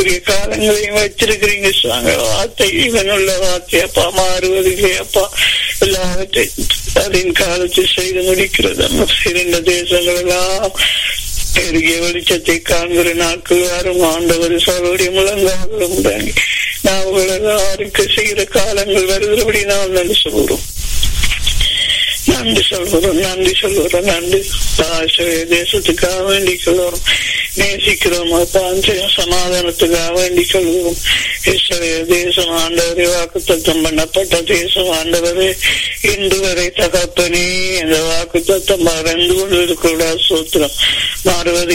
பெரிய காலங்களையும் வச்சிருக்கிறீங்க சுவாங்க வார்த்தை இவனுள்ள வார்த்தை அப்பா மாறுவதில்லை அப்பா எல்லாவற்றையும் அதன் காலத்தில் செய்து முடிக்கிறது சிறந்த தேசங்கள் எல்லாம் பெருகிய வெளிச்சத்தை காண்கிற நாட்கள் வரும் ஆண்டவர் சோழருடைய முழங்காலும் தாங்கி நாங்கள் எல்லாருக்கு செய்கிற காலங்கள் வருகிறபடி நாம் நன்றி சொல்கிறோம் நன்றி சொல்கிறோம் நன்றி சொல்கிறோம் நன்றி தேசத்துக்காக வேண்டிக் கொள்கிறோம் நேசிக்கிறோம் பாஞ்சம் சமாதானத்துக்காக வேண்டிக் கொள்கிறோம் இஸ்ரேல் தேசம் ஆண்டவரை வாக்கு தத்தம் பண்ணப்பட்ட தேசம் ஆண்டவரே இன்று வரை தகப்பனே இந்த வாக்கு தத்தம் மறந்து கொண்டிருக்கூடாது சூத்திரம் மாறுவது